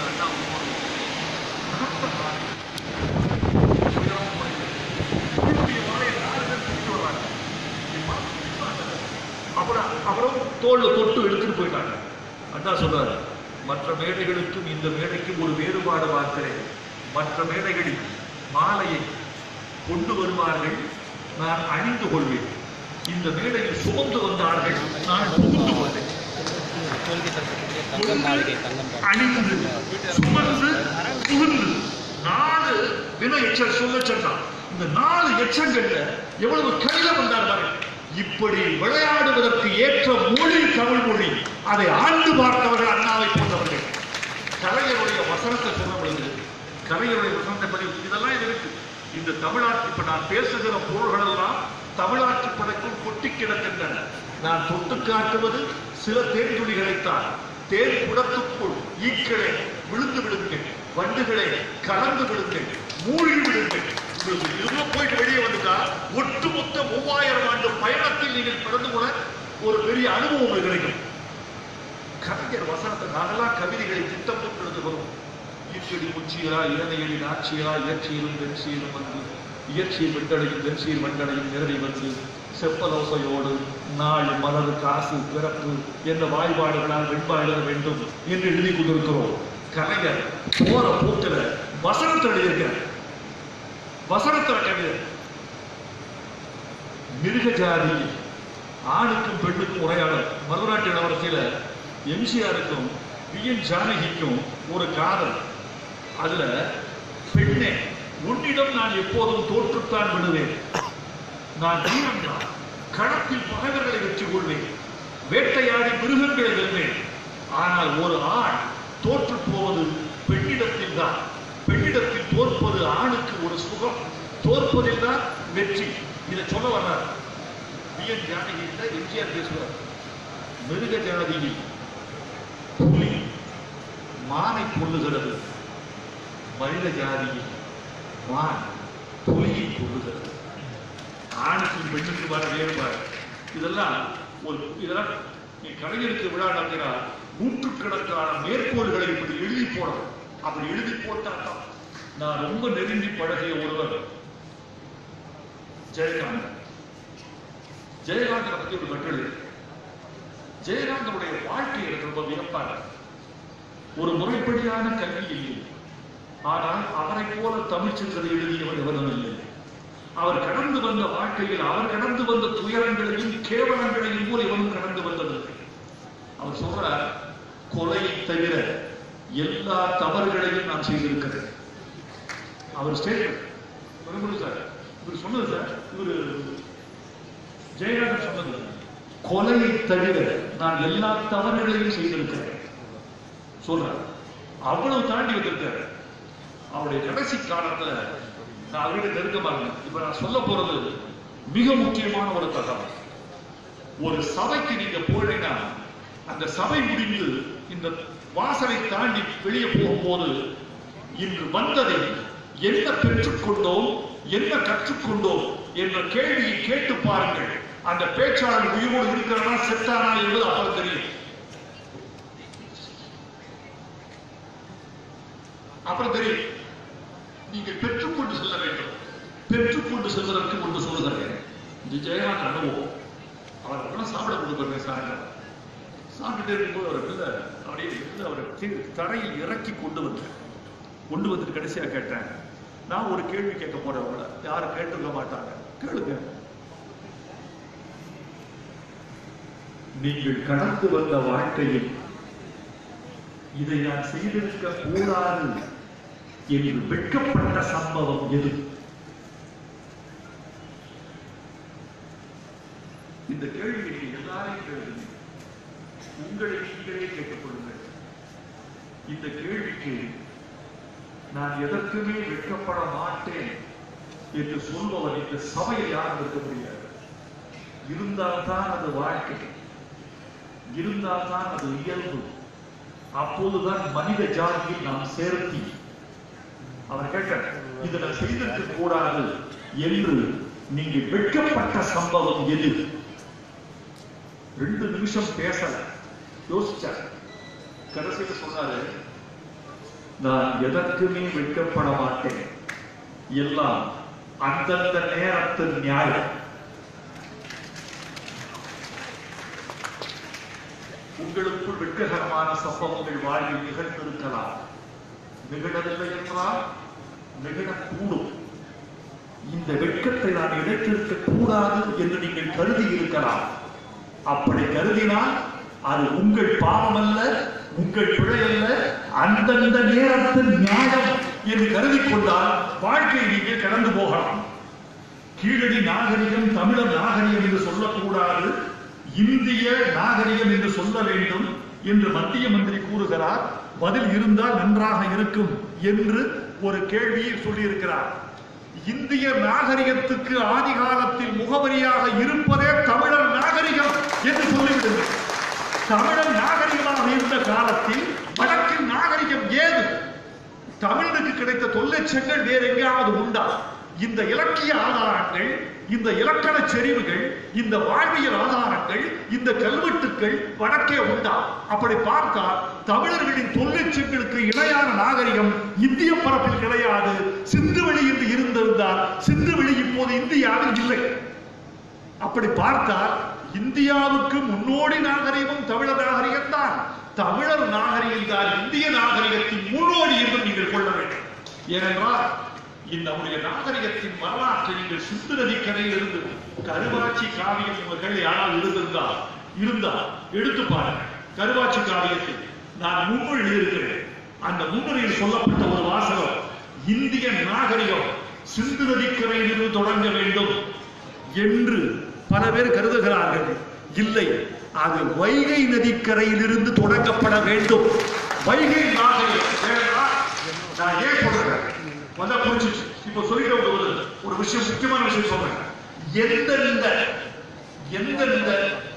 சொன்னார் அண்ணா உங்களோட அப்புறம் அப்புறம் தோல்ல தொட்டு எடுத்துட்டு போயிட்டாங்க அண்ணா சொல்றாரு மற்ற மேடைகளுக்கும் இந்த மேடைக்கும் ஒரு வேறுபாடு பார்க்கிறேன் மற்ற மேடைகளில் மாலையை கொண்டு வருவார்கள் நான் அணிந்து கொள்வேன் இந்த மேடையில் சுமந்து வந்தார்கள் நான் புகுந்து கொள்வேன் தங்கம் மாளிகை தங்கம் பாரு. அணிந்து சுமந்து புகுந்து நாலு வின எச்சல் சொல்ல சொன்னான் இந்த நாலு எச்சங்கள்ல எவ்வளவு கடினம் வந்தார் பாருங்க இப்படி விளையாடுவதற்கு ஏற்ற மொழி தமிழ் மொழி அதை ஆண்டு பார்த்தவர்கள் அண்ணாவை போன்றவர்கள் கலைஞருடைய வசனத்தை சொல்ல பொழுது கலைஞருடைய வசனத்தை படி இதெல்லாம் இது இருக்கு இந்த தமிழ்நாட்டு இப்ப நான் பேசுகிற பொருள்கள் எல்லாம் தமிழ்நாட்டு படைக்குள் கொட்டி கிடக்கின்றன நான் தொட்டு காட்டுவது சில தேன் துளிகளைத்தான் தேன் குடத்துக்குள் ஈக்களே விழுந்து விடுங்கள் வண்டுகளே கலந்து விடுங்கள் மூழ்கி விடுங்கள் உங்களுக்கு இதுல போயிட்டு வெளியே வந்துட்டா ஒட்டுமொத்த மூவாயிரம் ஆண்டு பயணத்தில் நீங்கள் பிறந்து கூட ஒரு பெரிய அனுபவம் உங்களுக்கு கிடைக்கும் கவிஞர் வசனத்தை நாங்கெல்லாம் கவிதைகளை திட்டமிட்டு எழுது வரும் ஈச்செடி முச்சியலா இளநெயலி நாச்சியலா இயற்சியிலும் வெண்சியிலும் வந்து இயற்சியில் வெண்டடையும் வெண்சியில் வெண்டடையும் நேரடி வந்து செப்பலோசையோடு நாள் மலர் காசு பிறப்பு என்ற வாய்பாடுகளால் வெண்பா எழுத வேண்டும் என்று எழுதி கொண்டிருக்கிறோம் கலைஞர் போற போக்கில வசனத்தை எழுதியிருக்கிறார் வசனத்தை கவிதை மிருக ஜாதி ஆணுக்கும் பெண்ணுக்கும் உரையாடல் மதுராட்டு இளவரசியில எம்ஜிஆருக்கும் வி என் ஜானகிக்கும் ஒரு காதல் அதுல பெண்ணே உன்னிடம் நான் எப்போதும் தோற்றுத்தான் விடுவேன் நான் வீரன்தான் களத்தில் பகைவர்களை வெற்றி கொள்வேன் வேட்டையாடி மிருகங்களை வெல்வேன் ஆனால் ஒரு ஆண் தோற்று போவது பெண்ணிடத்தில் தான் பெண்ணிடத்தில் தோற்பது ஆணுக்கு ஒரு சுகம் தோற்பதில் தான் வெற்றி இதை சொல்ல வர்றார் வி என் ஜானகி இல்ல எம்ஜிஆர் பேசுவார் மிருக ஜாதியில் புலி மானை கொள்ளுகிறது மனித ஜாதியில் மான் புலியை கொள்ளுகிறது ஆணுக்கும் பெண்ணுக்கும் வர வேறுபாடு இதெல்லாம் ஒரு இதெல்லாம் நீ கலைஞருக்கு விழா நடத்தினா நூற்றுக்கணக்கான மேற்கோள்களை இப்படி எழுதி போடணும் அப்படி எழுதி போட்டாதான் நான் ரொம்ப நெருங்கி பழகிய ஒருவர் ஜெயகாந்தன் ஜெயகாந்தனை பத்தி ஒரு கட்டுரை இருக்கு. ஜெயகாந்தனுடைய வாழ்க்கை எனக்கு ரொம்ப வியப்பாக இருக்கு. ஒரு முறைப்படியான கல்வி இல்லை ஆனால் அவரை போல தமிழ் சிந்தனை எழுதியவர் எவரும் இல்லை அவர் கடந்து வந்த வாழ்க்கையில் அவர் கடந்து வந்த துயரங்களையும் கேவலங்களையும் போல இவனும் கடந்து வந்ததில்லை அவர் சொல்றார் கொலையை தவிர எல்லா தவறுகளையும் நான் செய்திருக்கிறேன் அவர் ஸ்டேட்மெண்ட் சார் இவர் சொன்னது சார் இவர் ஜெயகாந்தன் சொன்னது கொலையை தவிர நான் எல்லா தவறுகளையும் செய்திருக்கிறேன் சொல்றார் அவ்வளவு தாண்டி வந்திருக்காரு அவருடைய கடைசி காலத்துல நான் அவர்கிட்ட நெருக்கமா இருந்தேன் இப்ப நான் சொல்ல போறது மிக முக்கியமான ஒரு தகவல் ஒரு சபைக்கு நீங்க போனீங்கன்னா அந்த சபை முடிந்து இந்த வாசலை தாண்டி வெளியே போகும்போது இன்று வந்ததை என்ன பெற்றுக்கொண்டோம் என்ன கற்றுக்கொண்டோம் என்ற கேள்வியை கேட்டு பாருங்கள் அந்த பேச்சாளர் உயிரோடு இருக்கிறதா செத்தானா என்பது அப்பறம் தெரியும் அப்புறம் தெரியும் நீங்கள் பெற்றுக்கொண்டு செல்ல வேண்டும் பெற்றுக்கொண்டு செல்வதற்கு ஒன்று சொல்லுகிறேன் இந்த ஜெயகாந்த் அனுபவம் அவர் அப்படிலாம் சாப்பிட கொடுக்குறேன் சாயங்காலம் சாப்பிட்டுட்டே இருக்கும்போது அவர் பிள்ளை அப்படியே பிள்ளை அவரை கீழ் தரையில் இறக்கி கொண்டு வந்தேன் கொண்டு வந்துட்டு கடைசியா கேட்டேன் நான் ஒரு கேள்வி கேட்க போறேன் உங்களை யாரும் கேட்டுக்க மாட்டாங்க கேளுங்க நீங்கள் கடந்து வந்த வாழ்க்கையில் இதை நான் செய்திருக்க கூடாது என்று வெட்கப்பட்ட சம்பவம் எது இந்த கேள்வியை நீங்க எல்லாரையும் கேளுங்க உங்களை நீங்களே கேட்டுக்கொள்ளுங்கள் இந்த கேள்விக்கு நான் எதற்குமே வெட்கப்பட மாட்டேன் என்று சொல்பவர் இந்த சபையில் யாரும் இருக்க முடியாது இருந்தால்தான் அது வாழ்க்கை இருந்தால்தான் அது இயல்பு அப்போதுதான் மனித ஜாதியில் நாம் சேர்த்தி அவர் கேட்டார் இதை நான் செய்திருக்க கூடாது என்று நீங்க வெட்கப்பட்ட சம்பவம் எது ரெண்டு நிமிஷம் பேசல யோசிச்சார் கடைசியில் சொன்னாரு நான் எதற்குமே வெட்கப்பட மாட்டேன் எல்லாம் அந்தந்த நேரத்தின் நியாயம் உங்களுக்குள் வெட்ககரமான சம்பவங்கள் வாழ்வில் நிகழ்ந்திருக்கலாம் நிகழவில்லை என்றால் நிகழக்கூடும் இந்த வெட்கத்தை நான் இணைத்திருக்க கூடாது என்று நீங்கள் கருதி இருக்கலாம் அப்படி கருதினால் அது உங்கள் பாவம் அல்ல உங்கள் பிழை அல்ல அந்தந்த நேரத்தில் நியாயம் என்று கருதி கொண்டால் வாழ்க்கையை நீங்கள் கடந்து போகலாம் கீழடி நாகரிகம் தமிழர் நாகரிகம் என்று சொல்லக்கூடாது இந்திய நாகரிகம் என்று சொல்ல வேண்டும் என்று மத்திய மந்திரி கூறுகிறார் பதில் இருந்தால் நன்றாக இருக்கும் என்று ஒரு கேள்வியை சொல்லியிருக்கிறார் இந்திய நாகரிகத்துக்கு ஆதி காலத்தில் முகவரியாக இருப்பதே தமிழர் நாகரிகம் என்று சொல்லிவிடுங்கள் தமிழர் நாகரிகமாக இருந்த காலத்தில் வடக்கின் நாகரிகம் ஏது தமிழுக்கு கிடைத்த தொல்லைச்சங்கள் வேற எங்கேயாவது உண்டா இந்த இலக்கிய ஆதாரங்கள் இந்த இலக்கண செறிவுகள் இந்த வாழ்வியல் ஆதாரங்கள் இந்த கல்வெட்டுக்கள் வடக்கே உண்டா அப்படி பார்த்தால் தமிழர்களின் தொல்லைச்சங்களுக்கு இணையான நாகரிகம் இந்திய பரப்பில் கிடையாது சிந்துவெளி என்று இருந்திருந்தால் சிந்துவெளி இப்போது இந்தியாவில் இல்லை அப்படி பார்த்தால் இந்தியாவுக்கு முன்னோடி நாகரிகம் தமிழர் நாகரிகம் தான் தமிழர் நாகரிகம் தான் இந்திய நாகரிகத்தின் முன்னோடி என்று நீங்கள் கொள்ள வேண்டும் ஏனென்றால் இந்த நம்முடைய நாகரிகத்தின் வரலாற்றை நீங்கள் சிந்து நதிக்கரையில் இருந்து கருவாச்சி காவியம் உங்கள் யாரால் இருந்திருந்தால் இருந்தால் எடுத்து பாருங்கள் கருவாச்சி காவியத்தில் நான் முன்னுரை எழுதியிருக்கிறேன் அந்த முன்னுரையில் சொல்லப்பட்ட ஒரு வாசகம் இந்திய நாகரிகம் சிந்து நதிக்கரையிலிருந்து தொடங்க வேண்டும் என்று பல பேர் கருதுகிறார்கள் இல்லை அது வைகை நதிக்கரையிலிருந்து தொடங்கப்பட வேண்டும் வைகை நாகரிகம் ஏனென்றால் நான் ஏன் சொல்றேன் வந்தா புரிஞ்சிச்சு இப்ப சொல்லிட ஒரு ஒரு விஷயம் முக்கியமான விஷயம் சொல்றேன் எந்தெந்த எந்தெந்த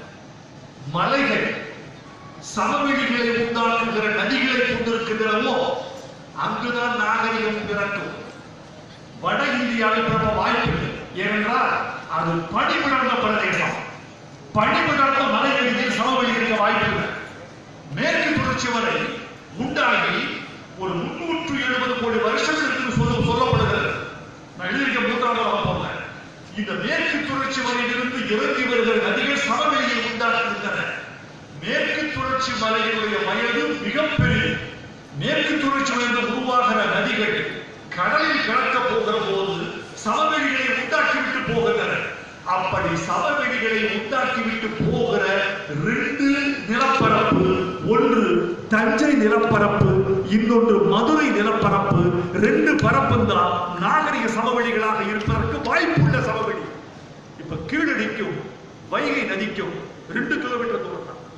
மலைகள் சமவெளிகளை உண்டாக்குகிற நதிகளை கொண்டிருக்கின்றனவோ அங்குதான் நாகரிகம் பிறக்கும் வட இந்தியாவில் பிறப்ப வாய்ப்பில்லை ஏனென்றால் அது பனிவிடர்ந்த பிரதேசம் பனிவிடர்ந்த மலைகளில் சமவெளி இருக்க வாய்ப்பில்லை மேற்கு தொடர்ச்சி வரை உண்டாகி ஒரு முன்னூற்று எழுபது கோடி வருஷங்களுக்கு சொல்ல சொல்லப்படுகிறது நான் எழுதியிருக்க மூன்றாவது போனேன் இந்த மேற்கு தொடர்ச்சி மலையிலிருந்து இறங்கி வருகிற நதிகள் சமவெளியை உண்டாக்குகின்றன மேற்கு தொடர்ச்சி மலையினுடைய வயது மிகப்பெரிய மேற்கு தொடர்ச்சி மலையில் உருவாகிற நதிகள் கடலில் கலக்க போகிற போது சமவெளிகளை உண்டாக்கிவிட்டு போகின்றன அப்படி சமவெளிகளை உண்டாக்கிவிட்டு போகிற ரெண்டு நிலப்பரப்பு ஒன்று தஞ்சை நிலப்பரப்பு இன்னொன்று மதுரை நிலப்பரப்பு ரெண்டு பரப்பும் தான் நாகரிக சமவெளிகளாக இருப்பதற்கு வாய்ப்புள்ள சமவெளி இப்ப கீழடிக்கும் வைகை நதிக்கும் ரெண்டு கிலோமீட்டர் தூரம் தான்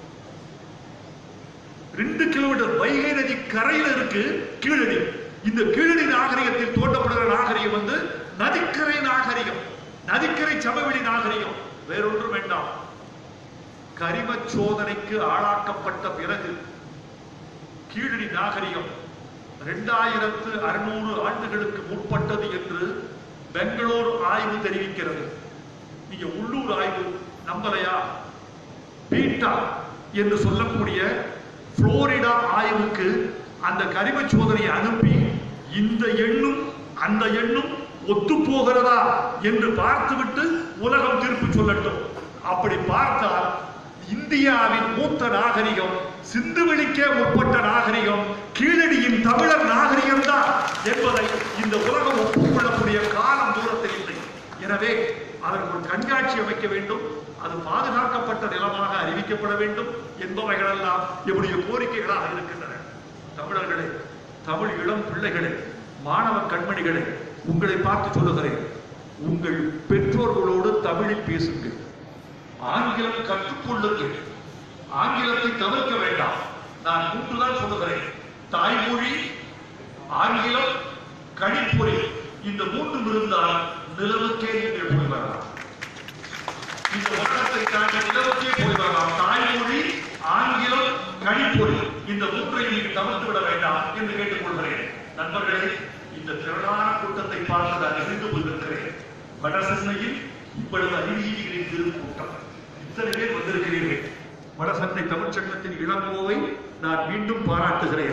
ரெண்டு கிலோமீட்டர் வைகை நதி கரையில இருக்கு கீழடி இந்த கீழடி நாகரிகத்தில் தோண்டப்படுகிற நாகரிகம் வந்து நதிக்கரை நாகரிகம் நதிக்கரை சமவெளி நாகரிகம் வேறொன்றும் வேண்டாம் கரிம சோதனைக்கு ஆளாக்கப்பட்ட பிறகு கீழடி நாகரிகம் இரண்டாயிரத்து அறுநூறு ஆண்டுகளுக்கு முற்பட்டது என்று பெங்களூரு ஆய்வு தெரிவிக்கிறது நீங்க உள்ளூர் ஆய்வு நம்பலையா பீட்டா என்று சொல்லக்கூடிய புளோரிடா ஆய்வுக்கு அந்த கரிம சோதனையை அனுப்பி இந்த எண்ணும் அந்த எண்ணும் ஒத்து போகிறதா என்று பார்த்துவிட்டு உலகம் தீர்ப்பு சொல்லட்டும் அப்படி பார்த்தால் இந்தியாவின் மூத்த நாகரிகம் சிந்துவெளிக்கே முற்பட்ட நாகரிகம் கீழடியின் தமிழர் நாகரிகம் தான் என்பதை இந்த உலகம் ஒப்புக்கொள்ளக்கூடிய காலம் தூரத்தில் இல்லை எனவே அதற்கு ஒரு கண்காட்சி அமைக்க வேண்டும் அது பாதுகாக்கப்பட்ட நிலமாக அறிவிக்கப்பட வேண்டும் என்பவைகளெல்லாம் என்னுடைய கோரிக்கைகளாக இருக்கின்றன தமிழர்களே தமிழ் இளம் பிள்ளைகளே மாணவ கண்மணிகளே உங்களை பார்த்து சொல்லுகிறேன் உங்கள் பெற்றோர்களோடு தமிழில் பேசுங்கள் ஆங்கிலம் கற்றுக்கொள்ளுங்கள் ஆங்கிலத்தை தவிர்க்க வேண்டாம் நான் மூன்றுதான் சொல்லுகிறேன் தாய்மொழி ஆங்கிலம் கணிப்பொறி இந்த மூன்றும் இருந்தால் நிலவுக்கே நீங்கள் போய் வரலாம் இந்த உலகத்தை தாண்டி நிலவுக்கே போய் வரலாம் தாய்மொழி ஆங்கிலம் கணிப்பொறி இந்த மூன்றை நீங்கள் தவிர்த்து விட வேண்டாம் என்று கேட்டுக்கொள்கிறேன் நண்பர்களே இந்த திரளான கூட்டத்தை பார்த்து நான் அறிந்து கொண்டிருக்கிறேன் வட சென்னையில் இப்பொழுது அறிவியலின் திருக்கூட்டம் இத்தனை பேர் வந்திருக்கிறீர்கள் வடசென்னை தமிழ்ச்சங்கத்தின் இளங்கோவை நான் மீண்டும் பாராட்டுகிறேன்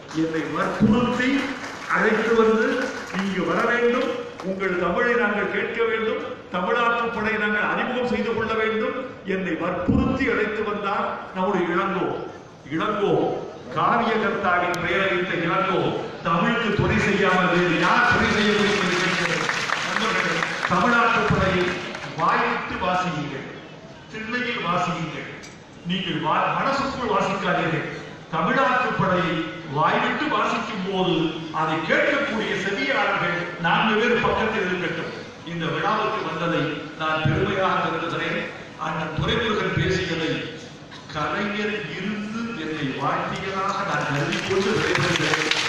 என்னை வற்புறுத்தி அழைத்து வந்து இங்கு வர வேண்டும் உங்கள் தமிழை நாங்கள் கேட்க வேண்டும் தமிழாற்று படை நாங்கள் அறிமுகம் செய்து கொள்ள வேண்டும் என்னை வற்புறுத்தி அழைத்து வந்தார் நம்முடைய இளங்கோ இளங்கோ காவியகர்த்தாவின் பெயரை வைத்த இளங்கோ தமிழுக்கு துணை செய்யாமல் வேறு யார் துணை செய்ய முடியும் என்று கேட்கிறேன். நண்பர்களே, தமிழாற்று படையை வாய்விட்டு வாசியுங்கள் திண்ணையில் வாசியுங்கள் நீங்கள் வா- மனசுக்குள் வாசிக்காதீர்கள் தமிழாற்று படையை வாய்விட்டு வாசிக்கும் போது அதை கேட்கக்கூடிய செவியாளர்கள் நான்கு பேர் பக்கத்தில் இருக்கட்டும் இந்த விழாவுக்கு வந்ததை நான் பெருமையாக கருதுகிறேன் அண்ணன் துறைமுருகன் பேசியதை கலைஞர் இருந்து என்னை வாழ்த்தியதாக நான் கருதி கொண்டு விடைபெறுகிறேன்